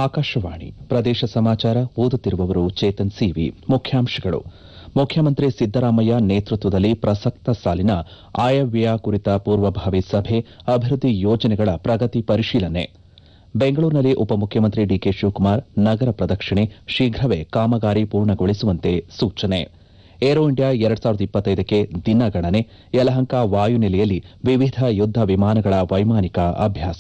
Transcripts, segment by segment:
ಆಕಾಶವಾಣಿ ಪ್ರದೇಶ ಸಮಾಚಾರ ಓದುತ್ತಿರುವವರು ಚೇತನ್ ಸಿವಿ ಮುಖ್ಯಾಂಶಗಳು ಮುಖ್ಯಮಂತ್ರಿ ಸಿದ್ದರಾಮಯ್ಯ ನೇತೃತ್ವದಲ್ಲಿ ಪ್ರಸಕ್ತ ಸಾಲಿನ ಆಯವ್ಯಯ ಕುರಿತ ಪೂರ್ವಭಾವಿ ಸಭೆ ಅಭಿವೃದ್ಧಿ ಯೋಜನೆಗಳ ಪ್ರಗತಿ ಪರಿಶೀಲನೆ ಬೆಂಗಳೂರಿನಲ್ಲಿ ಉಪಮುಖ್ಯಮಂತ್ರಿ ಡಿಕೆ ಶಿವಕುಮಾರ್ ನಗರ ಪ್ರದಕ್ಷಿಣೆ ಶೀಘ್ರವೇ ಕಾಮಗಾರಿ ಪೂರ್ಣಗೊಳಿಸುವಂತೆ ಸೂಚನೆ ಏರೋ ಇಂಡಿಯಾ ಎರಡ್ ಸಾವಿರದ ಇಪ್ಪತ್ತೈದಕ್ಕೆ ದಿನಗಣನೆ ಯಲಹಂಕ ವಾಯುನೆಲೆಯಲ್ಲಿ ವಿವಿಧ ಯುದ್ದ ವಿಮಾನಗಳ ವೈಮಾನಿಕ ಅಭ್ಯಾಸ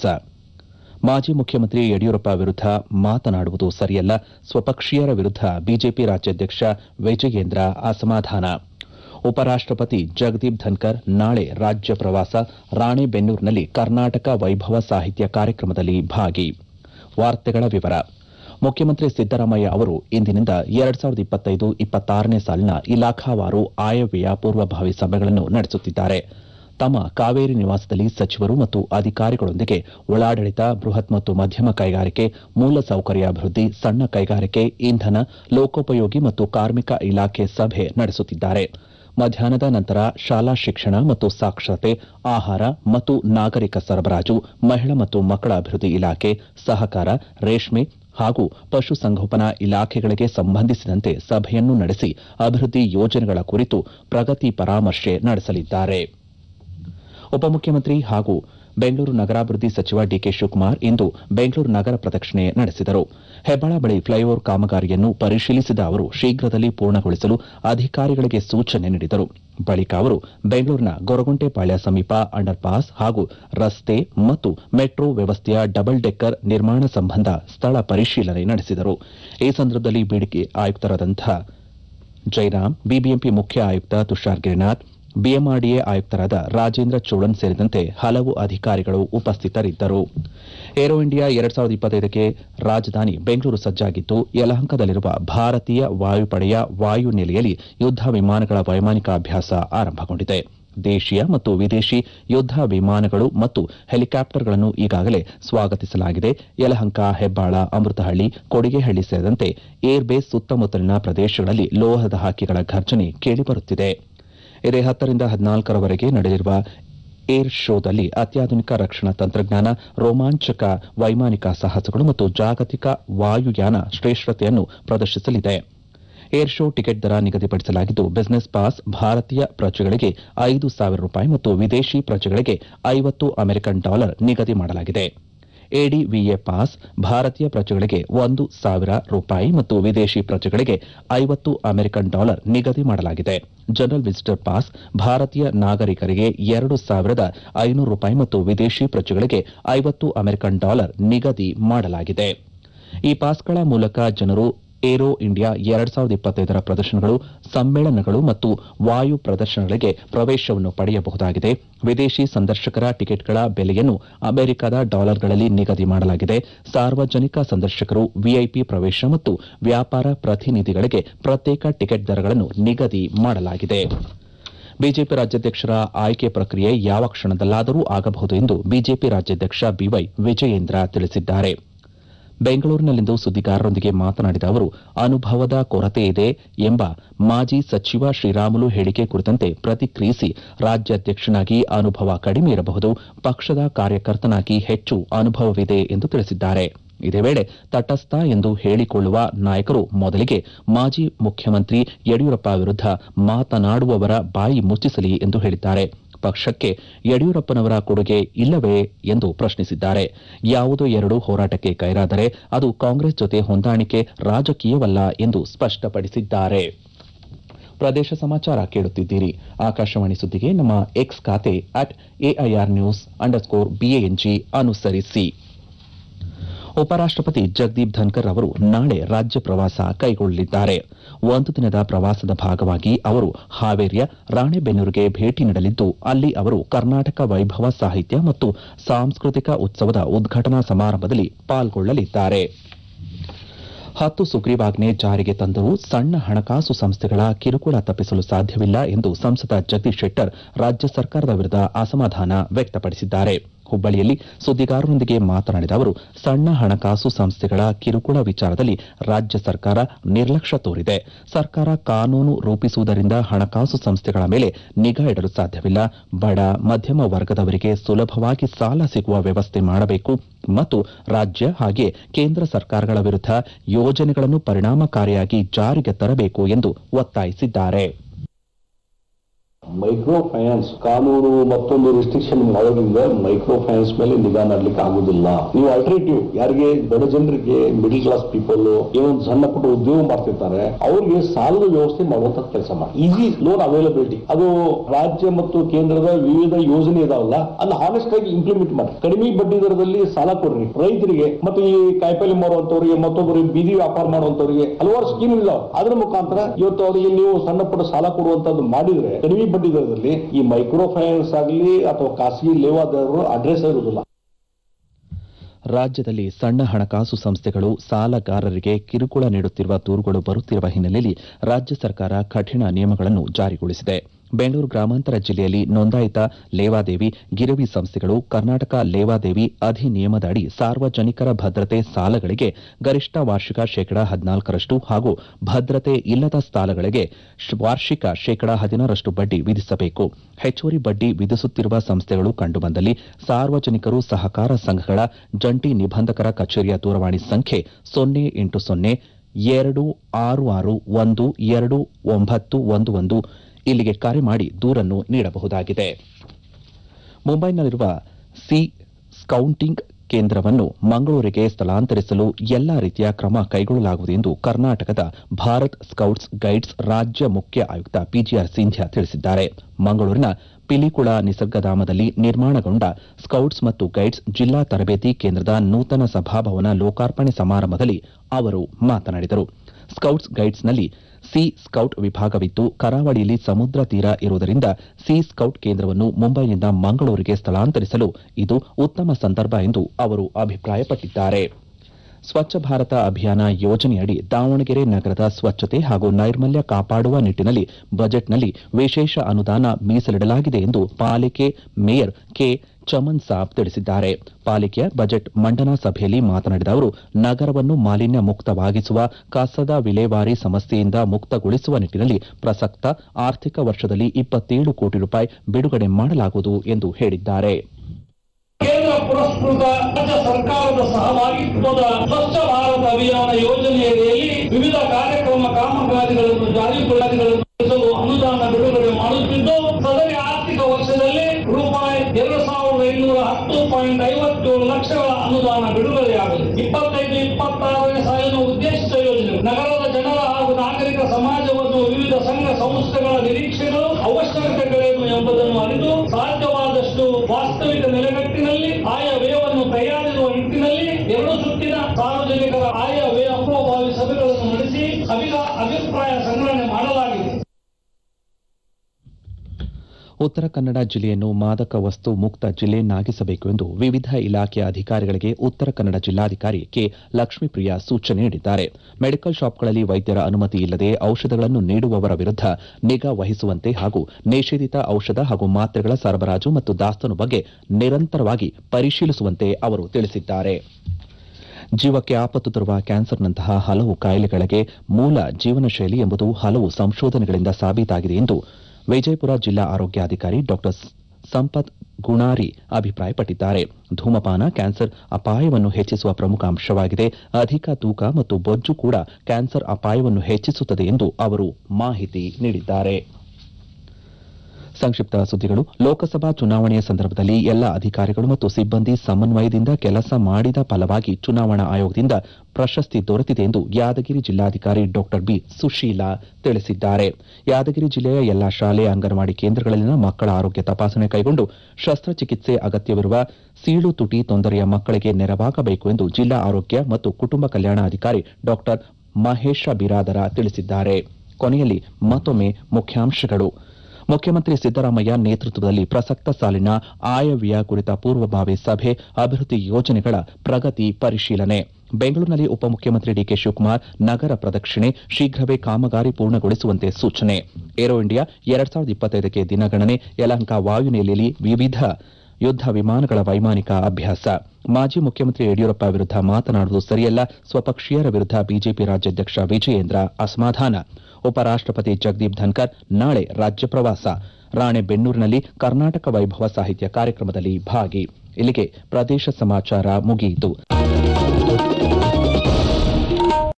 ಮಾಜಿ ಮುಖ್ಯಮಂತ್ರಿ ಯಡಿಯೂರಪ್ಪ ವಿರುದ್ದ ಮಾತನಾಡುವುದು ಸರಿಯಲ್ಲ ಸ್ವಪಕ್ಷೀಯರ ವಿರುದ್ದ ಬಿಜೆಪಿ ರಾಜ್ಯಾಧ್ಯಕ್ಷ ವಿಜಯೇಂದ್ರ ಅಸಮಾಧಾನ ಉಪರಾಷ್ಟಪತಿ ಜಗದೀಪ್ ಧನ್ಕರ್ ನಾಳೆ ರಾಜ್ಯ ಪ್ರವಾಸ ರಾಣೆಬೆನ್ನೂರಿನಲ್ಲಿ ಕರ್ನಾಟಕ ವೈಭವ ಸಾಹಿತ್ಯ ಕಾರ್ಯಕ್ರಮದಲ್ಲಿ ಭಾಗಿ ವಾರ್ತೆಗಳ ವಿವರ ಮುಖ್ಯಮಂತ್ರಿ ಸಿದ್ದರಾಮಯ್ಯ ಅವರು ಇಂದಿನಿಂದ ಎರಡ್ ಸಾವಿರದ ಇಪ್ಪತ್ತೈದು ಇಪ್ಪತ್ತಾರನೇ ಸಾಲಿನ ಇಲಾಖಾವಾರು ಆಯವ್ಯಯ ಪೂರ್ವಭಾವಿ ಸಭೆಗಳನ್ನು ನಡೆಸುತ್ತಿದ್ದಾರೆ ತಮ್ಮ ಕಾವೇರಿ ನಿವಾಸದಲ್ಲಿ ಸಚಿವರು ಮತ್ತು ಅಧಿಕಾರಿಗಳೊಂದಿಗೆ ಒಳಾಡಳಿತ ಬೃಹತ್ ಮತ್ತು ಮಧ್ಯಮ ಕೈಗಾರಿಕೆ ಮೂಲಸೌಕರ್ಯ ಅಭಿವೃದ್ಧಿ ಸಣ್ಣ ಕೈಗಾರಿಕೆ ಇಂಧನ ಲೋಕೋಪಯೋಗಿ ಮತ್ತು ಕಾರ್ಮಿಕ ಇಲಾಖೆ ಸಭೆ ನಡೆಸುತ್ತಿದ್ದಾರೆ ಮಧ್ಯಾಹ್ನದ ನಂತರ ಶಾಲಾ ಶಿಕ್ಷಣ ಮತ್ತು ಸಾಕ್ಷರತೆ ಆಹಾರ ಮತ್ತು ನಾಗರಿಕ ಸರಬರಾಜು ಮಹಿಳಾ ಮತ್ತು ಮಕ್ಕಳ ಅಭಿವೃದ್ಧಿ ಇಲಾಖೆ ಸಹಕಾರ ರೇಷ್ಮೆ ಹಾಗೂ ಪಶುಸಂಗೋಪನಾ ಇಲಾಖೆಗಳಿಗೆ ಸಂಬಂಧಿಸಿದಂತೆ ಸಭೆಯನ್ನು ನಡೆಸಿ ಅಭಿವೃದ್ಧಿ ಯೋಜನೆಗಳ ಕುರಿತು ಪ್ರಗತಿ ಪರಾಮರ್ಶೆ ನಡೆಸಲಿದ್ದಾರೆ ಉಪಮುಖ್ಯಮಂತ್ರಿ ಹಾಗೂ ಬೆಂಗಳೂರು ನಗರಾಭಿವೃದ್ಧಿ ಸಚಿವ ಡಿಕೆ ಶಿವಕುಮಾರ್ ಇಂದು ಬೆಂಗಳೂರು ನಗರ ಪ್ರದಕ್ಷಿಣೆ ನಡೆಸಿದರು ಹೆಬ್ಬಾಳ ಬಳಿ ಫ್ಲೈಓವರ್ ಕಾಮಗಾರಿಯನ್ನು ಪರಿಶೀಲಿಸಿದ ಅವರು ಶೀಘ್ರದಲ್ಲಿ ಪೂರ್ಣಗೊಳಿಸಲು ಅಧಿಕಾರಿಗಳಿಗೆ ಸೂಚನೆ ನೀಡಿದರು ಬಳಿಕ ಅವರು ಬೆಂಗಳೂರಿನ ಗೊರಗುಂಟೆಪಾಳ್ಯ ಸಮೀಪ ಅಂಡರ್ ಪಾಸ್ ಹಾಗೂ ರಸ್ತೆ ಮತ್ತು ಮೆಟ್ರೋ ವ್ಯವಸ್ಥೆಯ ಡಬಲ್ ಡೆಕ್ಕರ್ ನಿರ್ಮಾಣ ಸಂಬಂಧ ಸ್ಥಳ ಪರಿಶೀಲನೆ ನಡೆಸಿದರು ಈ ಸಂದರ್ಭದಲ್ಲಿ ಬಿಡಿಕೆ ಆಯುಕ್ತರಾದಂತಹ ಜೈರಾಮ್ ಬಿಬಿಎಂಪಿ ಮುಖ್ಯ ಆಯುಕ್ತ ತುಷಾರ್ ಗಿರಿನಾಥ್ ಬಿಎಂಆರ್ಡಿಎ ಆಯುಕ್ತರಾದ ರಾಜೇಂದ್ರ ಚೋಳನ್ ಸೇರಿದಂತೆ ಹಲವು ಅಧಿಕಾರಿಗಳು ಉಪಸ್ಥಿತರಿದ್ದರು ಏರೋ ಇಂಡಿಯಾ ಎರಡ್ ಸಾವಿರದ ಇಪ್ಪತ್ತೈದಕ್ಕೆ ರಾಜಧಾನಿ ಬೆಂಗಳೂರು ಸಜ್ಜಾಗಿದ್ದು ಯಲಹಂಕದಲ್ಲಿರುವ ಭಾರತೀಯ ವಾಯುಪಡೆಯ ವಾಯುನೆಲೆಯಲ್ಲಿ ಯುದ್ದ ವಿಮಾನಗಳ ವೈಮಾನಿಕ ಅಭ್ಯಾಸ ಆರಂಭಗೊಂಡಿದೆ ದೇಶೀಯ ಮತ್ತು ವಿದೇಶಿ ಯುದ್ದ ವಿಮಾನಗಳು ಮತ್ತು ಹೆಲಿಕಾಪ್ಟರ್ಗಳನ್ನು ಈಗಾಗಲೇ ಸ್ವಾಗತಿಸಲಾಗಿದೆ ಯಲಹಂಕ ಹೆಬ್ಬಾಳ ಅಮೃತಹಳ್ಳಿ ಕೊಡಿಗೆಹಳ್ಳಿ ಸೇರಿದಂತೆ ಏರ್ಬೇಸ್ ಸುತ್ತಮುತ್ತಲಿನ ಪ್ರದೇಶಗಳಲ್ಲಿ ಲೋಹದ ಹಾಕಿಗಳ ಘರ್ಜನೆ ಕೇಳಿಬರುತ್ತಿದೆ ಇದೇ ಹತ್ತರಿಂದ ಹದಿನಾಲ್ಕರವರೆಗೆ ನಡೆಯಲಿರುವ ಏರ್ ಶೋದಲ್ಲಿ ಅತ್ಯಾಧುನಿಕ ರಕ್ಷಣಾ ತಂತ್ರಜ್ಞಾನ ರೋಮಾಂಚಕ ವೈಮಾನಿಕ ಸಾಹಸಗಳು ಮತ್ತು ಜಾಗತಿಕ ವಾಯುಯಾನ ಶ್ರೇಷ್ಠತೆಯನ್ನು ಪ್ರದರ್ಶಿಸಲಿದೆ ಏರ್ ಶೋ ಟಿಕೆಟ್ ದರ ನಿಗದಿಪಡಿಸಲಾಗಿದ್ದು ಬಿಸಿನೆಸ್ ಪಾಸ್ ಭಾರತೀಯ ಪ್ರಜೆಗಳಿಗೆ ಐದು ಸಾವಿರ ರೂಪಾಯಿ ಮತ್ತು ವಿದೇಶಿ ಪ್ರಜೆಗಳಿಗೆ ಐವತ್ತು ಅಮೆರಿಕನ್ ಡಾಲರ್ ನಿಗದಿ ಮಾಡಲಾಗಿದೆ ಎಡಿವಿಎ ಪಾಸ್ ಭಾರತೀಯ ಪ್ರಜೆಗಳಿಗೆ ಒಂದು ಸಾವಿರ ರೂಪಾಯಿ ಮತ್ತು ವಿದೇಶಿ ಪ್ರಜೆಗಳಿಗೆ ಐವತ್ತು ಅಮೆರಿಕನ್ ಡಾಲರ್ ನಿಗದಿ ಮಾಡಲಾಗಿದೆ ಜನರಲ್ ವಿಸಿಟರ್ ಪಾಸ್ ಭಾರತೀಯ ನಾಗರಿಕರಿಗೆ ಎರಡು ಸಾವಿರದ ಐನೂರು ರೂಪಾಯಿ ಮತ್ತು ವಿದೇಶಿ ಪ್ರಜೆಗಳಿಗೆ ಐವತ್ತು ಅಮೆರಿಕನ್ ಡಾಲರ್ ನಿಗದಿ ಮಾಡಲಾಗಿದೆ ಈ ಪಾಸ್ಗಳ ಮೂಲಕ ಜನರು ಏರೋ ಇಂಡಿಯಾ ಎರಡ್ ಸಾವಿರದ ಇಪ್ಪತ್ತೈದರ ಪ್ರದರ್ಶನಗಳು ಸಮ್ಮೇಳನಗಳು ಮತ್ತು ವಾಯು ಪ್ರದರ್ಶನಗಳಿಗೆ ಪ್ರವೇಶವನ್ನು ಪಡೆಯಬಹುದಾಗಿದೆ ವಿದೇಶಿ ಸಂದರ್ಶಕರ ಟಿಕೆಟ್ಗಳ ಬೆಲೆಯನ್ನು ಅಮೆರಿಕದ ಡಾಲರ್ಗಳಲ್ಲಿ ನಿಗದಿ ಮಾಡಲಾಗಿದೆ ಸಾರ್ವಜನಿಕ ಸಂದರ್ಶಕರು ವಿಐಪಿ ಪ್ರವೇಶ ಮತ್ತು ವ್ಯಾಪಾರ ಪ್ರತಿನಿಧಿಗಳಿಗೆ ಪ್ರತ್ಯೇಕ ಟಿಕೆಟ್ ದರಗಳನ್ನು ನಿಗದಿ ಮಾಡಲಾಗಿದೆ ಬಿಜೆಪಿ ರಾಜ್ಯಾಧ್ಯಕ್ಷರ ಆಯ್ಕೆ ಪ್ರಕ್ರಿಯೆ ಯಾವ ಕ್ಷಣದಲ್ಲಾದರೂ ಆಗಬಹುದು ಎಂದು ಬಿಜೆಪಿ ರಾಜ್ಯಾಧ್ಯಕ್ಷ ಬಿವೈ ವಿಜಯೇಂದ್ರ ತಿಳಿಸಿದ್ದಾರೆ ಬೆಂಗಳೂರಿನಲ್ಲಿಂದು ಸುದ್ದಿಗಾರರೊಂದಿಗೆ ಮಾತನಾಡಿದ ಅವರು ಅನುಭವದ ಕೊರತೆ ಇದೆ ಎಂಬ ಮಾಜಿ ಸಚಿವ ಶ್ರೀರಾಮುಲು ಹೇಳಿಕೆ ಕುರಿತಂತೆ ಪ್ರತಿಕ್ರಿಯಿಸಿ ರಾಜ್ಯಾಧ್ಯಕ್ಷನಾಗಿ ಅನುಭವ ಕಡಿಮೆ ಇರಬಹುದು ಪಕ್ಷದ ಕಾರ್ಯಕರ್ತನಾಗಿ ಹೆಚ್ಚು ಅನುಭವವಿದೆ ಎಂದು ತಿಳಿಸಿದ್ದಾರೆ ಇದೇ ವೇಳೆ ತಟಸ್ಥ ಎಂದು ಹೇಳಿಕೊಳ್ಳುವ ನಾಯಕರು ಮೊದಲಿಗೆ ಮಾಜಿ ಮುಖ್ಯಮಂತ್ರಿ ಯಡಿಯೂರಪ್ಪ ವಿರುದ್ದ ಮಾತನಾಡುವವರ ಬಾಯಿ ಮುಚ್ಚಿಸಲಿ ಎಂದು ಹೇಳಿದ್ದಾರೆ ಪಕ್ಷಕ್ಕೆ ಯಡಿಯೂರಪ್ಪನವರ ಕೊಡುಗೆ ಇಲ್ಲವೇ ಎಂದು ಪ್ರಶ್ನಿಸಿದ್ದಾರೆ ಯಾವುದೋ ಎರಡು ಹೋರಾಟಕ್ಕೆ ಕೈರಾದರೆ ಅದು ಕಾಂಗ್ರೆಸ್ ಜೊತೆ ಹೊಂದಾಣಿಕೆ ರಾಜಕೀಯವಲ್ಲ ಎಂದು ಸ್ಪಷ್ಟಪಡಿಸಿದ್ದಾರೆ ಪ್ರದೇಶ ಸಮಾಚಾರ ಕೇಳುತ್ತಿದ್ದೀರಿ ಆಕಾಶವಾಣಿ ಸುದ್ದಿಗೆ ನಮ್ಮ ಎಕ್ಸ್ ಖಾತೆ at AIR news underscore B A N G ಅನುಸರಿಸಿ ಉಪರಾಷ್ಟಪತಿ ಜಗದೀಪ್ ಧನ್ಕರ್ ಅವರು ನಾಳೆ ರಾಜ್ಯ ಪ್ರವಾಸ ಕೈಗೊಳ್ಳಲಿದ್ದಾರೆ ಒಂದು ದಿನದ ಪ್ರವಾಸದ ಭಾಗವಾಗಿ ಅವರು ಹಾವೇರಿಯ ರಾಣೆಬೆನ್ನೂರಿಗೆ ಭೇಟಿ ನೀಡಲಿದ್ದು ಅಲ್ಲಿ ಅವರು ಕರ್ನಾಟಕ ವೈಭವ ಸಾಹಿತ್ಯ ಮತ್ತು ಸಾಂಸ್ಕೃತಿಕ ಉತ್ಸವದ ಉದ್ಘಾಟನಾ ಸಮಾರಂಭದಲ್ಲಿ ಪಾಲ್ಗೊಳ್ಳಲಿದ್ದಾರೆ ಹತ್ತು ಸುಗ್ರೀವಾಜ್ಞೆ ಜಾರಿಗೆ ತಂದರೂ ಸಣ್ಣ ಹಣಕಾಸು ಸಂಸ್ಥೆಗಳ ಕಿರುಕುಳ ತಪ್ಪಿಸಲು ಸಾಧ್ಯವಿಲ್ಲ ಎಂದು ಸಂಸದ ಜಗದೀಶ್ ಶೆಟ್ಟರ್ ರಾಜ್ಯ ಸರ್ಕಾರದ ವಿರುದ್ದ ಅಸಮಾಧಾನ ವ್ಯಕ್ತಪಡಿಸಿದ್ದಾರೆ ಹುಬ್ಬಳ್ಳಿಯಲ್ಲಿ ಸುದ್ದಿಗಾರರೊಂದಿಗೆ ಮಾತನಾಡಿದ ಅವರು ಸಣ್ಣ ಹಣಕಾಸು ಸಂಸ್ಥೆಗಳ ಕಿರುಕುಳ ವಿಚಾರದಲ್ಲಿ ರಾಜ್ಯ ಸರ್ಕಾರ ನಿರ್ಲಕ್ಷ್ಯ ತೋರಿದೆ ಸರ್ಕಾರ ಕಾನೂನು ರೂಪಿಸುವುದರಿಂದ ಹಣಕಾಸು ಸಂಸ್ಥೆಗಳ ಮೇಲೆ ನಿಗಾ ಇಡಲು ಸಾಧ್ಯವಿಲ್ಲ ಬಡ ಮಧ್ಯಮ ವರ್ಗದವರಿಗೆ ಸುಲಭವಾಗಿ ಸಾಲ ಸಿಗುವ ವ್ಯವಸ್ಥೆ ಮಾಡಬೇಕು ಮತ್ತು ರಾಜ್ಯ ಹಾಗೆ ಕೇಂದ್ರ ಸರ್ಕಾರಗಳ ವಿರುದ್ಧ ಯೋಜನೆಗಳನ್ನು ಪರಿಣಾಮಕಾರಿಯಾಗಿ ಜಾರಿಗೆ ತರಬೇಕು ಎಂದು ಒತ್ತಾಯಿಸಿದ್ದಾರೆ ಮೈಕ್ರೋ ಫೈನಾನ್ಸ್ ಕಾನೂನು ಮತ್ತೊಂದು ರಿಸ್ಟ್ರಿಕ್ಷನ್ ಮಾಡೋದ್ರಿಂದ ಮೈಕ್ರೋ ಫೈನಾನ್ಸ್ ಮೇಲೆ ನಿಗಾ ಮಾಡ್ಲಿಕ್ಕೆ ಆಗುದಿಲ್ಲ ನೀವು ಆಲ್ಟರ್ನೇಟಿವ್ ಯಾರಿಗೆ ಬಡ ಜನರಿಗೆ ಮಿಡಿಲ್ ಕ್ಲಾಸ್ ಪೀಪಲ್ ಏನೊಂದು ಸಣ್ಣ ಪುಟ್ಟ ಉದ್ಯೋಗ ಮಾಡ್ತಿರ್ತಾರೆ ಅವ್ರಿಗೆ ಸಾಲದ ವ್ಯವಸ್ಥೆ ಮಾಡುವಂತ ಕೆಲಸ ಮಾಡಿ ಈಸಿ ಲೋನ್ ಅವೈಲಬಿಲಿಟಿ ಅದು ರಾಜ್ಯ ಮತ್ತು ಕೇಂದ್ರದ ವಿವಿಧ ಯೋಜನೆ ಇದಾವಲ್ಲ ಅದನ್ನ ಹಾನೆಸ್ಟ್ ಆಗಿ ಇಂಪ್ಲಿಮೆಂಟ್ ಮಾಡಿ ಕಡಿಮೆ ಬಡ್ಡಿ ದರದಲ್ಲಿ ಸಾಲ ಕೊಡ್ರಿ ರೈತರಿಗೆ ಮತ್ತು ಈ ಕಾಯಿಪಲ್ಲೆ ಮಾರುವಂತವರಿಗೆ ಮತ್ತೊಬ್ಬರಿಗೆ ಬೀದಿ ವ್ಯಾಪಾರ ಮಾಡುವಂತವರಿಗೆ ಹಲವಾರು ಸ್ಕೀಮ್ ಇದಾವೆ ಅದರ ಮುಖಾಂತರ ಇವತ್ತು ಅವರಿಗೆ ನೀವು ಸಣ್ಣ ಪುಟ್ಟ ಸಾಲ ಕೊಡುವಂತದ್ದು ಮಾಡಿದ್ರೆ ಕಡಿಮೆ ಬಡ್ಡಿ ದರದಲ್ಲಿ ಈ ಮೈಕ್ರೋ ಫೈನಾನ್ಸ್ ಆಗಲಿ ಅಥವಾ ಖಾಸಗಿ ಲೇವಾದಾರರು ಅಡ್ರೆಸ್ ಇರುವುದಿಲ್ಲ ರಾಜ್ಯದಲ್ಲಿ ಸಣ್ಣ ಹಣಕಾಸು ಸಂಸ್ಥೆಗಳು ಸಾಲಗಾರರಿಗೆ ಕಿರುಕುಳ ನೀಡುತ್ತಿರುವ ದೂರುಗಳು ಬರುತ್ತಿರುವ ಹಿನ್ನೆಲೆಯಲ್ಲಿ ರಾಜ್ಯ ಸರ್ಕಾರ ಕಠಿಣ ನಿಯಮಗಳನ್ನು ಜಾರಿಗೊಳಿಸಿದೆ ಬೆಂಗಳೂರು ಗ್ರಾಮಾಂತರ ಜಿಲ್ಲೆಯಲ್ಲಿ ನೋಂದಾಯಿತ ಲೇವಾದೇವಿ ಗಿರವಿ ಸಂಸ್ಥೆಗಳು ಕರ್ನಾಟಕ ಲೇವಾದೇವಿ ಅಧಿನಿಯಮದ ಅಡಿ ಸಾರ್ವಜನಿಕರ ಭದ್ರತೆ ಸಾಲಗಳಿಗೆ ಗರಿಷ್ಠ ವಾರ್ಷಿಕ ಶೇಕಡ ಹದಿನಾಲ್ಕರಷ್ಟು ಹಾಗೂ ಭದ್ರತೆ ಇಲ್ಲದ ಸಾಲಗಳಿಗೆ ವಾರ್ಷಿಕ ಶೇಕಡ ಹದಿನಾರಷ್ಟು ಬಡ್ಡಿ ವಿಧಿಸಬೇಕು ಹೆಚ್ಚುವರಿ ಬಡ್ಡಿ ವಿಧಿಸುತ್ತಿರುವ ಸಂಸ್ಥೆಗಳು ಕಂಡುಬಂದಲ್ಲಿ ಸಾರ್ವಜನಿಕರು ಸಹಕಾರ ಸಂಘಗಳ ಜಂಟಿ ನಿಬಂಧಕರ ಕಚೇರಿಯ ದೂರವಾಣಿ ಸಂಖ್ಯೆ ಸೊನ್ನೆ ಎಂಟು ಸೊನ್ನೆ ಎರಡು ಆರು ಆರು ಒಂದು ಎರಡು ಒಂಬತ್ತು ಒಂದು ಒಂದು ಇಲ್ಲಿಗೆ ಕರೆ ಮಾಡಿ ದೂರನ್ನು ನೀಡಬಹುದಾಗಿದೆ ಮುಂಬೈನಲ್ಲಿರುವ ಸಿ ಸ್ಕೌಂಟಿಂಗ್ ಕೇಂದ್ರವನ್ನು ಮಂಗಳೂರಿಗೆ ಸ್ಥಳಾಂತರಿಸಲು ಎಲ್ಲಾ ರೀತಿಯ ಕ್ರಮ ಕೈಗೊಳ್ಳಲಾಗುವುದು ಎಂದು ಕರ್ನಾಟಕದ ಭಾರತ್ ಸ್ಕೌಟ್ಸ್ ಗೈಡ್ಸ್ ರಾಜ್ಯ ಮುಖ್ಯ ಆಯುಕ್ತ ಪಿಜಿಆರ್ ಸಿಂಧ್ಯಾ ತಿಳಿಸಿದ್ದಾರೆ ಮಂಗಳೂರಿನ ಪಿಲಿಕುಳ ನಿಸರ್ಗಧಾಮದಲ್ಲಿ ನಿರ್ಮಾಣಗೊಂಡ ಸ್ಕೌಟ್ಸ್ ಮತ್ತು ಗೈಡ್ಸ್ ಜಿಲ್ಲಾ ತರಬೇತಿ ಕೇಂದ್ರದ ನೂತನ ಸಭಾಭವನ ಲೋಕಾರ್ಪಣೆ ಸಮಾರಂಭದಲ್ಲಿ ಅವರು ಮಾತನಾಡಿದರು ಸ್ಕೌಟ್ಸ್ ಗೈಡ್ಸ್ನಲ್ಲಿ ಸಿ ಸ್ಕೌಟ್ ವಿಭಾಗವಿದ್ದು ಕರಾವಳಿಯಲ್ಲಿ ಸಮುದ್ರ ತೀರ ಇರುವುದರಿಂದ ಸಿ ಸ್ಕೌಟ್ ಕೇಂದ್ರವನ್ನು ಮುಂಬೈನಿಂದ ಮಂಗಳೂರಿಗೆ ಸ್ಥಳಾಂತರಿಸಲು ಇದು ಉತ್ತಮ ಸಂದರ್ಭ ಎಂದು ಅವರು ಅಭಿಪ್ರಾಯಪಟ್ಟಿದ್ದಾರೆ ಸ್ವಚ್ಛ ಭಾರತ ಅಭಿಯಾನ ಯೋಜನೆಯಡಿ ದಾವಣಗೆರೆ ನಗರದ ಸ್ವಚ್ಛತೆ ಹಾಗೂ ನೈರ್ಮಲ್ಯ ಕಾಪಾಡುವ ನಿಟ್ಟಿನಲ್ಲಿ ಬಜೆಟ್ನಲ್ಲಿ ವಿಶೇಷ ಅನುದಾನ ಮೀಸಲಿಡಲಾಗಿದೆ ಎಂದು ಪಾಲಿಕೆ ಮೇಯರ್ ಕೆ ಚಮನ್ ಸಾಬ್ ತಿಳಿಸಿದ್ದಾರೆ ಪಾಲಿಕೆಯ ಬಜೆಟ್ ಮಂಡನಾ ಸಭೆಯಲ್ಲಿ ಮಾತನಾಡಿದ ಅವರು ನಗರವನ್ನು ಮಾಲಿನ್ಯ ಮುಕ್ತವಾಗಿಸುವ ಕಸದ ವಿಲೇವಾರಿ ಸಮಸ್ಯೆಯಿಂದ ಮುಕ್ತಗೊಳಿಸುವ ನಿಟ್ಟಿನಲ್ಲಿ ಪ್ರಸಕ್ತ ಆರ್ಥಿಕ ವರ್ಷದಲ್ಲಿ ಇಪ್ಪತ್ತೇಳು ಕೋಟಿ ರೂಪಾಯಿ ಬಿಡುಗಡೆ ಮಾಡಲಾಗುವುದು ಎಂದು ಹೇಳಿದ್ದಾರೆ ಕೇಂದ್ರ ಪುರಸ್ಕೃತ ರಾಜ್ಯ ಸರ್ಕಾರದ ಸಹಭಾಗಿತ್ವದ ಸ್ವಚ್ಛ ಭಾರತ ಅಭಿಯಾನ ಯೋಜನೆಯಡಿಯಲ್ಲಿ ವಿವಿಧ ಕಾರ್ಯಕ್ರಮ ಕಾಮಗಾರಿಗಳನ್ನು ಜಾರಿಗೊಳಿಸಲು ಅನುದಾನ ಬಿಡುಗಡೆ ಮಾಡುತ್ತಿದ್ದು ಸದರಿ ಆರ್ಥಿಕ ವರ್ಷದಲ್ಲಿ ರೂಪಾಯಿ ಎರಡು ಸಾವಿರದ ಐನೂರ ಹತ್ತು ಪಾಯಿಂಟ್ ಐವತ್ತೇಳು ಲಕ್ಷಗಳ ಅನುದಾನ ಬಿಡುಗಡೆಯಾಗಲಿದೆ ಇಪ್ಪತ್ತೈದು ಇಪ್ಪತ್ತಾರನೇ ಸಾಲಿನ ಉದ್ದೇಶಿತ ಯೋಜನೆ ನಗರದ ಜನರ ಹಾಗೂ ನಾಗರಿಕ ಸಮಾಜವನ್ನು ವಿವಿಧ ಸಂಘ ಸಂಸ್ಥೆಗಳ ನಿರೀಕ್ಷೆಗಳು ಅವಶ್ಯಕತೆಗಳೇನು ಎಂಬುದನ್ನು ಅರಿತು ಸಾಧ್ಯವಾದಷ್ಟು ವಾಸ್ತವಿಕ ನೆಲೆಗಟ್ಟಿನಲ್ಲಿ ಆಯಾ ವ್ಯಯವನ್ನು ತಯಾರಿಸುವ ನಿಟ್ಟಿನಲ್ಲಿ ಎರಡು ಸುತ್ತಿನ ಸಾರ್ವಜನಿಕರ ಆಯಾ ವ್ಯಯ ಪೂರ್ವಭಾವಿ ಸಭೆಗಳನ್ನು ನಡೆಸಿ ಅಭಿಗ- ಅಭಿಪ್ರಾಯ ಸಂಗ್ರಹಣೆ ಮಾಡಲಾಗಿದೆ ಉತ್ತರ ಕನ್ನಡ ಜಿಲ್ಲೆಯನ್ನು ಮಾದಕ ವಸ್ತು ಮುಕ್ತ ಜಿಲ್ಲೆಯನ್ನಾಗಿಸಬೇಕು ಎಂದು ವಿವಿಧ ಇಲಾಖೆಯ ಅಧಿಕಾರಿಗಳಿಗೆ ಉತ್ತರ ಕನ್ನಡ ಜಿಲ್ಲಾಧಿಕಾರಿ ಕೆ ಲಕ್ಷ್ಮೀಪ್ರಿಯ ಸೂಚನೆ ನೀಡಿದ್ದಾರೆ ಮೆಡಿಕಲ್ ಶಾಪ್ಗಳಲ್ಲಿ ವೈದ್ಯರ ಅನುಮತಿ ಇಲ್ಲದೆ ಔಷಧಗಳನ್ನು ನೀಡುವವರ ವಿರುದ್ಧ ನಿಗಾ ವಹಿಸುವಂತೆ ಹಾಗೂ ನಿಷೇಧಿತ ಔಷಧ ಹಾಗೂ ಮಾತ್ರೆಗಳ ಸರಬರಾಜು ಮತ್ತು ದಾಸ್ತಾನು ಬಗ್ಗೆ ನಿರಂತರವಾಗಿ ಪರಿಶೀಲಿಸುವಂತೆ ಅವರು ತಿಳಿಸಿದ್ದಾರೆ ಜೀವಕ್ಕೆ ಆಪತ್ತು ತರುವ ಕ್ಯಾನ್ಸರ್ನಂತಹ ಹಲವು ಕಾಯಿಲೆಗಳಿಗೆ ಮೂಲ ಜೀವನ ಶೈಲಿ ಎಂಬುದು ಹಲವು ಸಂಶೋಧನೆಗಳಿಂದ ಸಾಬೀತಾಗಿದೆ ಎಂದು ವಿಜಯಪುರ ಜಿಲ್ಲಾ ಆರೋಗ್ಯಾಧಿಕಾರಿ ಡಾ ಸಂಪತ್ ಗುಣಾರಿ ಅಭಿಪ್ರಾಯಪಟ್ಟಿದ್ದಾರೆ ಧೂಮಪಾನ ಕ್ಯಾನ್ಸರ್ ಅಪಾಯವನ್ನು ಹೆಚ್ಚಿಸುವ ಪ್ರಮುಖ ಅಂಶವಾಗಿದೆ ಅಧಿಕ ತೂಕ ಮತ್ತು ಬೊಜ್ಜು ಕೂಡ ಕ್ಯಾನ್ಸರ್ ಅಪಾಯವನ್ನು ಹೆಚ್ಚಿಸುತ್ತದೆ ಎಂದು ಅವರು ಮಾಹಿತಿ ನೀಡಿದ್ದಾರೆ ಸಂಕ್ಷಿಪ್ತ ಸುದ್ದಿಗಳು ಲೋಕಸಭಾ ಚುನಾವಣೆಯ ಸಂದರ್ಭದಲ್ಲಿ ಎಲ್ಲ ಅಧಿಕಾರಿಗಳು ಮತ್ತು ಸಿಬ್ಬಂದಿ ಸಮನ್ವಯದಿಂದ ಕೆಲಸ ಮಾಡಿದ ಫಲವಾಗಿ ಚುನಾವಣಾ ಆಯೋಗದಿಂದ ಪ್ರಶಸ್ತಿ ದೊರೆತಿದೆ ಎಂದು ಯಾದಗಿರಿ ಜಿಲ್ಲಾಧಿಕಾರಿ ಡಾ ಬಿ ಸುಶೀಲಾ ತಿಳಿಸಿದ್ದಾರೆ ಯಾದಗಿರಿ ಜಿಲ್ಲೆಯ ಎಲ್ಲಾ ಶಾಲೆ ಅಂಗನವಾಡಿ ಕೇಂದ್ರಗಳಲ್ಲಿನ ಮಕ್ಕಳ ಆರೋಗ್ಯ ತಪಾಸಣೆ ಕೈಗೊಂಡು ಶಸ್ತ್ರಚಿಕಿತ್ಸೆ ಅಗತ್ಯವಿರುವ ಸೀಳು ತುಟಿ ತೊಂದರೆಯ ಮಕ್ಕಳಿಗೆ ನೆರವಾಗಬೇಕು ಎಂದು ಜಿಲ್ಲಾ ಆರೋಗ್ಯ ಮತ್ತು ಕುಟುಂಬ ಕಲ್ಯಾಣಾಧಿಕಾರಿ ಡಾ ಮಹೇಶ ಬಿರಾದರ ತಿಳಿಸಿದ್ದಾರೆ ಕೊನೆಯಲ್ಲಿ ಮತ್ತೊಮ್ಮೆ ಮುಖ್ಯಾಂಶಗಳು ಮುಖ್ಯಮಂತ್ರಿ ಸಿದ್ದರಾಮಯ್ಯ ನೇತೃತ್ವದಲ್ಲಿ ಪ್ರಸಕ್ತ ಸಾಲಿನ ಆಯವ್ಯಯ ಕುರಿತ ಪೂರ್ವಭಾವಿ ಸಭೆ ಅಭಿವೃದ್ಧಿ ಯೋಜನೆಗಳ ಪ್ರಗತಿ ಪರಿಶೀಲನೆ ಬೆಂಗಳೂರಿನಲ್ಲಿ ಉಪಮುಖ್ಯಮಂತ್ರಿ ಡಿಕೆ ಶಿವಕುಮಾರ್ ನಗರ ಪ್ರದಕ್ಷಿಣೆ ಶೀಘ್ರವೇ ಕಾಮಗಾರಿ ಪೂರ್ಣಗೊಳಿಸುವಂತೆ ಸೂಚನೆ ಏರೋ ಇಂಡಿಯಾ ಎರಡ್ ಸಾವಿರದ ಇಪ್ಪತ್ತೈದಕ್ಕೆ ದಿನಗಣನೆ ಯಲಹಂಕ ವಾಯುನೆಲೆಯಲ್ಲಿ ವಿವಿಧ ಯುದ್ಧ ವಿಮಾನಗಳ ವೈಮಾನಿಕ ಅಭ್ಯಾಸ ಮಾಜಿ ಮುಖ್ಯಮಂತ್ರಿ ಯಡಿಯೂರಪ್ಪ ವಿರುದ್ಧ ಮಾತನಾಡುವುದು ಸರಿಯಲ್ಲ ಸ್ವಪಕ್ಷೀಯರ ವಿರುದ್ಧ ಬಿಜೆಪಿ ರಾಜ್ಯಾಧ್ಯಕ್ಷ ವಿಜಯೇಂದ್ರ ಅಸಮಾಧಾನ ಉಪರಾಷ್ಟಪತಿ ಜಗದೀಪ್ ಧನ್ಕರ್ ನಾಳೆ ರಾಜ್ಯ ಪ್ರವಾಸ ರಾಣೆಬೆನ್ನೂರಿನಲ್ಲಿ ಕರ್ನಾಟಕ ವೈಭವ ಸಾಹಿತ್ಯ ಕಾರ್ಯಕ್ರಮದಲ್ಲಿ ಭಾಗಿ ಇಲ್ಲಿಗೆ ಪ್ರದೇಶ ಸಮಾಚಾರ ಮುಗಿಯಿತು